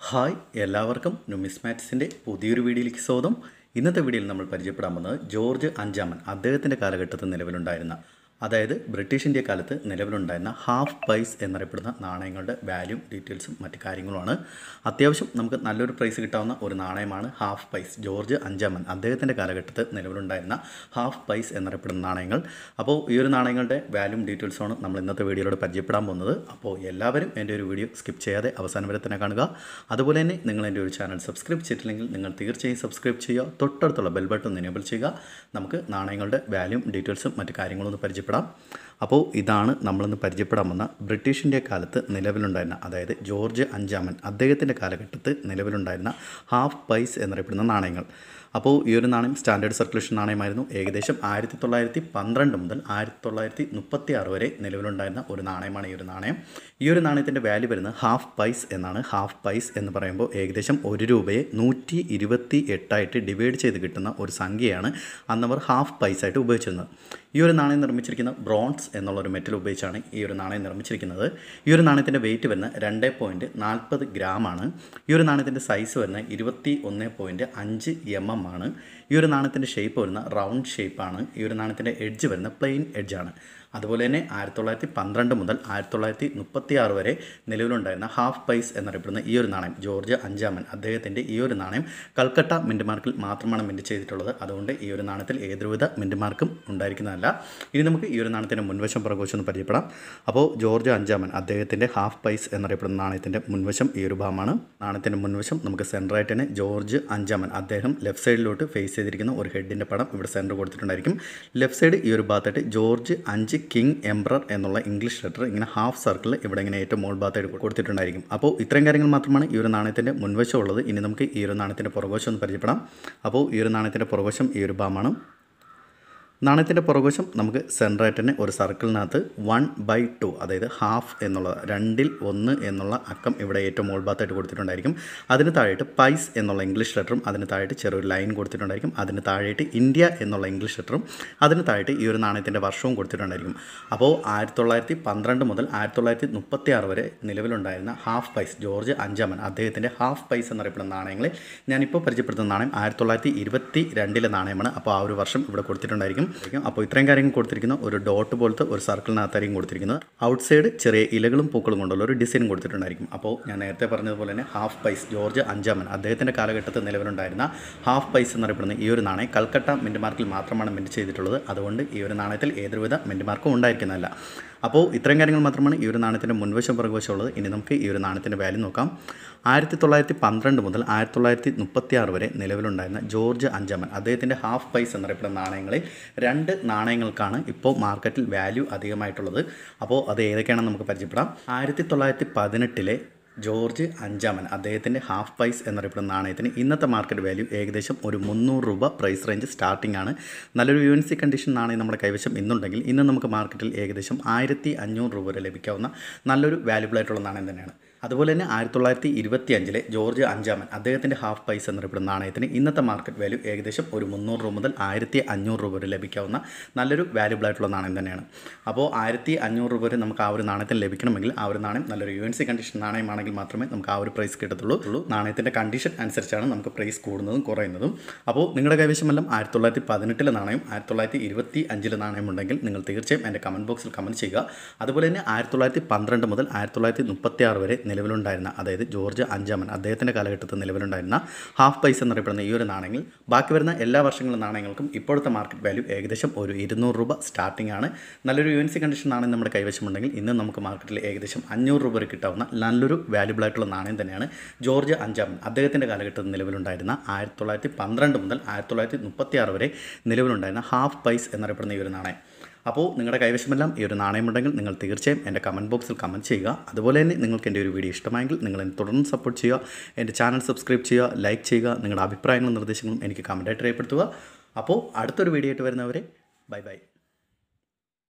hi എല്ലാവർക്കും നുമിസ്മാറ്റിക്സിൻ്റെ പുതിയൊരു വീഡിയോയിലേക്ക് സ്വാഗതം ഇന്നത്തെ വീഡിയോയിൽ നമ്മൾ പരിചയപ്പെടാൻ പോകുന്നത് ജോർജ് അഞ്ചാമൻ അദ്ദേഹത്തിൻ്റെ കാലഘട്ടത്തിൽ നിലവിലുണ്ടായിരുന്ന അതായത് ബ്രിട്ടീഷ് ഇന്ത്യ കാലത്ത് നിലവിലുണ്ടായിരുന്ന ഹാഫ് പൈസ് എന്നറിയപ്പെടുന്ന നാണയങ്ങളുടെ വാല്യൂ ഡീറ്റെയിൽസും മറ്റു കാര്യങ്ങളുമാണ് അത്യാവശ്യം നമുക്ക് നല്ലൊരു പ്രൈസ് കിട്ടാവുന്ന ഒരു നാണയമാണ് ഹാഫ് പൈസ് ജോർജ് അഞ്ചാമൻ അദ്ദേഹത്തിൻ്റെ കാലഘട്ടത്തിൽ നിലവിലുണ്ടായിരുന്ന ഹാഫ് പൈസ് എന്നറിയപ്പെടുന്ന നാണയങ്ങൾ അപ്പോൾ ഈ ഒരു നാണയങ്ങളുടെ വാല്യൂം ഡീറ്റെയിൽസുമാണ് നമ്മൾ ഇന്നത്തെ വീഡിയോയിലൂടെ പരിചയപ്പെടാൻ പോകുന്നത് അപ്പോൾ എല്ലാവരും എൻ്റെ ഒരു വീഡിയോ സ്കിപ്പ് ചെയ്യാതെ അവസാനം വരെ തന്നെ കാണുക അതുപോലെ തന്നെ നിങ്ങൾ എൻ്റെ ഒരു ചാനൽ സബ്സ്ക്രൈബ് ചെയ്തിട്ടില്ലെങ്കിൽ നിങ്ങൾ തീർച്ചയായും സബ്സ്ക്രൈബ് ചെയ്യുക തൊട്ടടുത്തുള്ള ബെൽ ബട്ടൺ എനേബിൾ ചെയ്യുക നമുക്ക് നാണയങ്ങളുടെ വാല്യൂം ഡീറ്റെയിൽസും മറ്റു കാര്യങ്ങളും ഒന്ന് പരിചയപ്പെടാം അപ്പോൾ ഇതാണ് നമ്മളിന്ന് പരിചയപ്പെടാൻ വന്ന ബ്രിട്ടീഷ് ഇന്ത്യ കാലത്ത് നിലവിലുണ്ടായിരുന്ന അതായത് ജോർജ് അഞ്ചാമൻ അദ്ദേഹത്തിൻ്റെ കാലഘട്ടത്തിൽ നിലവിലുണ്ടായിരുന്ന ഹാഫ് പൈസ് എന്നറിയപ്പെടുന്ന നാണയങ്ങൾ അപ്പോൾ ഈ ഒരു നാണയം സ്റ്റാൻഡേർഡ് സർക്കുലേഷൻ നാണയമായിരുന്നു ഏകദേശം ആയിരത്തി തൊള്ളായിരത്തി പന്ത്രണ്ട് മുതൽ ആയിരത്തി തൊള്ളായിരത്തി മുപ്പത്തി ആറ് വരെ നിലവിലുണ്ടായിരുന്ന ഒരു നാണയമാണ് ഈ ഒരു നാണയം ഈ ഒരു നാണയത്തിൻ്റെ വാല്യൂ വരുന്നത് ഹാഫ് പൈസ് എന്നാണ് ഹാഫ് പൈസ് എന്ന് പറയുമ്പോൾ ഏകദേശം ഒരു രൂപയെ നൂറ്റി ഇരുപത്തി എട്ടായിട്ട് ഡിവൈഡ് ചെയ്ത് കിട്ടുന്ന ഒരു സംഖ്യയാണ് അന്നവർ ഹാഫ് പൈസ് ആയിട്ട് ഉപയോഗിച്ചിരുന്നത് ഈ ഒരു നാണയം നിർമ്മിച്ചിരിക്കുന്ന ബ്രോൺസ് എന്നുള്ള ഒരു മെറ്റൽ ഉപയോഗിച്ചാണ് ഈ ഒരു നാണയം നിർമ്മിച്ചിരിക്കുന്നത് ഈ ഒരു നാണയത്തിൻ്റെ വെയിറ്റ് വരുന്നത് രണ്ട് പോയിൻറ്റ് നാൽപ്പത് ഗ്രാമാണ് ഈ ഒരു നാണയത്തിൻ്റെ സൈസ് വരുന്നത് ഇരുപത്തി ഒന്ന് പോയിൻറ്റ് അഞ്ച് എം എം ആണ് ഈ ഒരു നാണയത്തിൻ്റെ ഷേപ്പ് വരുന്ന റൗണ്ട് ഷേപ്പാണ് ഈ ഒരു നാണയത്തിൻ്റെ എഡ്ജ് വരുന്ന പ്ലെയിൻ എഡ്ജാണ് അതുപോലെ തന്നെ ആയിരത്തി തൊള്ളായിരത്തി പന്ത്രണ്ട് മുതൽ ആയിരത്തി തൊള്ളായിരത്തി മുപ്പത്തി ആറ് വരെ നിലവിലുണ്ടായിരുന്ന ഹാഫ് പൈസ് എന്നറിയപ്പെടുന്ന ഈ ഒരു നാണയം ജോർജ് അഞ്ചാമൻ അദ്ദേഹത്തിൻ്റെ ഈ ഒരു നാണയം കൽക്കട്ട മിൻറ്റ് മാർക്കിൽ മാത്രമാണ് മിൻറ്റ് ചെയ്തിട്ടുള്ളത് അതുകൊണ്ട് ഈ ഒരു നാണയത്തിൽ ഏതൊരുവിധ മിൻറ്റ് മാർക്കും ഉണ്ടായിരിക്കുന്നതല്ല ഇനി നമുക്ക് ഈ ഒരു നാണയത്തിൻ്റെ മുൻവശം പുറകുവശം ഒന്ന് പരിചയപ്പെടാം അപ്പോൾ ജോർജ് അഞ്ചാമൻ അദ്ദേഹത്തിൻ്റെ ഹാഫ് പൈസ് എന്നറിയപ്പെടുന്ന നാണയത്തിൻ്റെ മുൻവശം ഈ ഒരു ഭാഗമാണ് നാണയത്തിൻ്റെ മുൻവശം നമുക്ക് സെൻറ്ററായിട്ട് തന്നെ ജോർജ് അഞ്ചാമൻ അദ്ദേഹം ലെഫ്റ്റ് സൈഡിലോട്ട് ഫേസ് ചെയ്തിരിക്കുന്ന ഒരു ഹെഡിൻ്റെ പടം ഇവിടെ സെൻറ്റർ കൊടുത്തിട്ടുണ്ടായിരിക്കും ലെഫ്റ്റ് സൈഡ് ഈ ഒരു ഭാഗത്തായിട്ട് ജോർജ് അഞ്ച് കിങ് എംബ്രർ എന്നുള്ള ഇംഗ്ലീഷ് ലെറ്റർ ഇങ്ങനെ ഹാഫ് സർക്കിൾ ഇവിടെ ഇങ്ങനെ ഏറ്റവും മോൾ ഭാഗത്തായിട്ട് കൊടുത്തിട്ടുണ്ടായിരിക്കും അപ്പോൾ ഇത്രയും കാര്യങ്ങൾ മാത്രമാണ് ഈ ഒരു നാണയത്തിൻ്റെ മുൻവശം ഉള്ളത് ഇനി നമുക്ക് ഈ ഒരു നാണയത്തിൻ്റെ പുറകുവശം ഒന്ന് പരിചയപ്പെടാം അപ്പോൾ ഈ ഒരു നാണയത്തിൻ്റെ പുറകുവശം ഈ ഒരു ഭാഗമാണ് നാണയത്തിൻ്റെ പുറകുവശം നമുക്ക് സെൻറ്ററായിട്ട് തന്നെ ഒരു സർക്കിളിനകത്ത് വൺ ബൈ ടു അതായത് ഹാഫ് എന്നുള്ള രണ്ടിൽ ഒന്ന് എന്നുള്ള അക്കം ഇവിടെ ഏറ്റവും മോൾ ഭാഗത്തായിട്ട് കൊടുത്തിട്ടുണ്ടായിരിക്കും അതിന് താഴെയിട്ട് പൈസ് എന്നുള്ള ഇംഗ്ലീഷ് ലെറ്ററും അതിന് താഴെയിട്ട് ചെറിയൊരു ലൈൻ കൊടുത്തിട്ടുണ്ടായിരിക്കും അതിന് താഴെയിട്ട് ഇന്ത്യ എന്നുള്ള ഇംഗ്ലീഷ് ലെറ്ററും അതിന് താഴെയിട്ട് ഈ ഒരു നാണയത്തിൻ്റെ വർഷവും കൊടുത്തിട്ടുണ്ടായിരിക്കും അപ്പോൾ ആയിരത്തി തൊള്ളായിരത്തി പന്ത്രണ്ട് മുതൽ ആയിരത്തി തൊള്ളായിരത്തി മുപ്പത്തി ആറ് വരെ നിലവിലുണ്ടായിരുന്ന ഹാഫ് പൈസ് ജോർജ് അഞ്ചാമൻ അദ്ദേഹത്തിൻ്റെ ഹാഫ് പൈസ് എന്നറിയപ്പെടുന്ന നാണയങ്ങളിൽ ഞാനിപ്പോൾ പരിചയപ്പെടുത്തുന്ന നാണയം ആയിരത്തി തൊള്ളായിരത്തി ഇരുപത്തി രണ്ടിലെ നാണയമാണ് അപ്പോൾ ആ ഒരു വർഷം ഇവിടെ കൊടുത്തിട്ടുണ്ടായിരിക്കും ആയിരിക്കും അപ്പോൾ ഇത്രയും കാര്യങ്ങൾ കൊടുത്തിരിക്കുന്ന ഒരു ഡോട്ട് പോലത്തെ ഒരു സർക്കിളിനകത്തായിരിക്കും കൊടുത്തിരിക്കുന്നത് ഔട്ട് സൈഡ് ചെറിയ ഇലകളും പൂക്കളും കൊണ്ടുള്ള ഒരു ഡിസൈൻ കൊടുത്തിട്ടുണ്ടായിരിക്കും അപ്പോൾ ഞാൻ നേരത്തെ പറഞ്ഞതുപോലെ തന്നെ ഹാഫ് പൈസ് ജോർജ് അഞ്ചാമൻ അദ്ദേഹത്തിൻ്റെ കാലഘട്ടത്തിൽ നിലവിലുണ്ടായിരുന്ന ഹാഫ് പൈസ് എന്നറിയപ്പെടുന്ന ഈ ഒരു നാണയം കൽക്കട്ട മിൻറ്റ് മാർക്കിൽ മാത്രമാണ് മിൻറ്റ് ചെയ്തിട്ടുള്ളത് അതുകൊണ്ട് ഈ ഒരു നാണയത്തിൽ ഏതൊരുവിധ മിൻറ്റ് മാർക്കും ഉണ്ടായിരിക്കുന്നതല്ല അപ്പോൾ ഇത്രയും കാര്യങ്ങൾ മാത്രമാണ് ഈ ഒരു നാണയത്തിൻ്റെ മുൻവശം പുറകുവശം ഉള്ളത് ഇനി നമുക്ക് ഈ ഒരു നാണയത്തിൻ്റെ വാല്യൂ നോക്കാം ആയിരത്തി തൊള്ളായിരത്തി പന്ത്രണ്ട് മുതൽ ആയിരത്തി തൊള്ളായിരത്തി മുപ്പത്തി ആറ് വരെ നിലവിലുണ്ടായിരുന്ന ജോർജ് അഞ്ചാമൻ അദ്ദേഹത്തിൻ്റെ ഹാഫ് പൈസ് എന്നറിയപ്പെടുന്ന നാണയങ്ങളിൽ രണ്ട് നാണയങ്ങൾക്കാണ് ഇപ്പോൾ മാർക്കറ്റിൽ വാല്യൂ അധികമായിട്ടുള്ളത് അപ്പോൾ അത് ഏതൊക്കെയാണെന്ന് നമുക്ക് പരിചയപ്പെടാം ആയിരത്തി തൊള്ളായിരത്തി പതിനെട്ടിലെ ജോർജ് അഞ്ചാമൻ അദ്ദേഹത്തിൻ്റെ ഹാഫ് പൈസ് എന്നറിയപ്പെടുന്ന നാണയത്തിന് ഇന്നത്തെ മാർക്കറ്റ് വാല്യൂ ഏകദേശം ഒരു മുന്നൂറ് രൂപ പ്രൈസ് റേഞ്ച് സ്റ്റാർട്ടിംഗ് ആണ് നല്ലൊരു യു എൻ സി കണ്ടീഷൻ നാണയം നമ്മുടെ കൈവശം ഇന്നുണ്ടെങ്കിൽ ഇന്ന് നമുക്ക് മാർക്കറ്റിൽ ഏകദേശം ആയിരത്തി അഞ്ഞൂറ് രൂപ വരെ ലഭിക്കാവുന്ന നല്ലൊരു വാല്യുബിൾ ആയിട്ടുള്ള നാണയം തന്നെയാണ് അതുപോലെ തന്നെ ആയിരത്തി തൊള്ളായിരത്തി ഇരുപത്തി അഞ്ചിലെ ജോർജ് അഞ്ചാമൻ അദ്ദേഹത്തിൻ്റെ ഹാഫ് പൈസ് എന്നറിയപ്പെടുന്ന നാണയത്തിന് ഇന്നത്തെ മാർക്കറ്റ് വാല്യൂ ഏകദേശം ഒരു മുന്നൂറ് രൂപ മുതൽ ആയിരത്തി അഞ്ഞൂറ് രൂപ വരെ ലഭിക്കാവുന്ന നല്ലൊരു വാല്യുബിൾ ആയിട്ടുള്ള നാണയം തന്നെയാണ് അപ്പോൾ ആയിരത്തി അഞ്ഞൂറ് രൂപ വരെ നമുക്ക് ആ ഒരു നാണയത്തിന് ലഭിക്കണമെങ്കിൽ ആ ഒരു നാണയം നല്ലൊരു യു എൻ സി കണ്ടീഷൻ നാണയമാണെങ്കിൽ മാത്രമേ നമുക്ക് ആ ഒരു പ്രൈസ് കിട്ടത്തുള്ളൂ ഉള്ളൂ നാണയത്തിൻ്റെ കണ്ടീഷൻ അനുസരിച്ചാണ് നമുക്ക് പ്രൈസ് കൂടുന്നതും കുറയുന്നതും അപ്പോൾ നിങ്ങളുടെ കൈവശമെല്ലാം ആയിരത്തി തൊള്ളായിരത്തി പതിനെട്ടിലെ നാണയം ആയിരത്തി തൊള്ളായിരത്തി ഇരുപത്തി അഞ്ചിലെ നാണയം ഉണ്ടെങ്കിൽ നിങ്ങൾ തീർച്ചയായും എൻ്റെ കമൻറ്റ് ബോക്സിൽ കമൻറ്റ് ചെയ്യുക അതുപോലെ തന്നെ ആയിരത്തി തൊള്ളായിരത്തി പന്ത്രണ്ട് മുതൽ ആയിരത്തി തൊള്ളായിരത്തി മുപ്പത്തി ആറ് വരെ നിലവിലുണ്ടായിരുന്ന അതായത് ജോർജ് അഞ്ചാമൻ അദ്ദേഹത്തിൻ്റെ കാലഘട്ടത്തിൽ നിലവിലുണ്ടായിരുന്ന ഹാഫ് പൈസ എന്നറിയപ്പെടുന്ന ഈ ഒരു നാണയങ്ങൾ ബാക്കി വരുന്ന എല്ലാ വർഷങ്ങളിലെ നാണയങ്ങൾക്കും ഇപ്പോഴത്തെ മാർക്കറ്റ് വാല്യൂ ഏകദേശം ഒരു ഇരുന്നൂറ് രൂപ സ്റ്റാർട്ടിംഗ് ആണ് നല്ലൊരു യു എൻ സി കണ്ടീഷൻ നാണയം നമ്മുടെ കൈവശമുണ്ടെങ്കിൽ ഇന്ന് നമുക്ക് മാർക്കറ്റിൽ ഏകദേശം അഞ്ഞൂറ് രൂപ വരെ കിട്ടാവുന്ന നല്ലൊരു വാല്യുബിൾ ആയിട്ടുള്ള നാണയം തന്നെയാണ് ജോർജ് അഞ്ചാമൻ അദ്ദേഹത്തിൻ്റെ കാലഘട്ടത്തിൽ നിലവിലുണ്ടായിരുന്ന ആയിരത്തി തൊള്ളായിരത്തി പന്ത്രണ്ട് മുതൽ ആയിരത്തി തൊള്ളായിരത്തി മുപ്പത്തി ആറ് വരെ നിലവിലുണ്ടായിരുന്ന ഹാഫ് പൈസ് എന്നറിയപ്പെടുന്ന ഈ ഒരു നാണയം അപ്പോൾ നിങ്ങളുടെ കൈവശമെല്ലാം ഈ ഒരു നാണയമുണ്ടെങ്കിൽ നിങ്ങൾ തീർച്ചയായും എൻ്റെ കമൻറ്റ് ബോക്സിൽ കമൻറ്റ് ചെയ്യുക അതുപോലെ തന്നെ നിങ്ങൾക്ക് എൻ്റെ ഒരു വീഡിയോ ഇഷ്ടമായെങ്കിൽ നിങ്ങൾ എന്നെ തുടർന്ന് സപ്പോർട്ട് ചെയ്യുക എൻ്റെ ചാനൽ സബ്സ്ക്രൈബ് ചെയ്യുക ലൈക്ക് ചെയ്യുക നിങ്ങളുടെ അഭിപ്രായങ്ങളും നിർദ്ദേശങ്ങളും എനിക്ക് കമൻറ്റായിട്ട് രേഖപ്പെടുത്തുക അപ്പോൾ അടുത്തൊരു വീഡിയോ ആയിട്ട് വരുന്നവരെ ബൈ ബൈ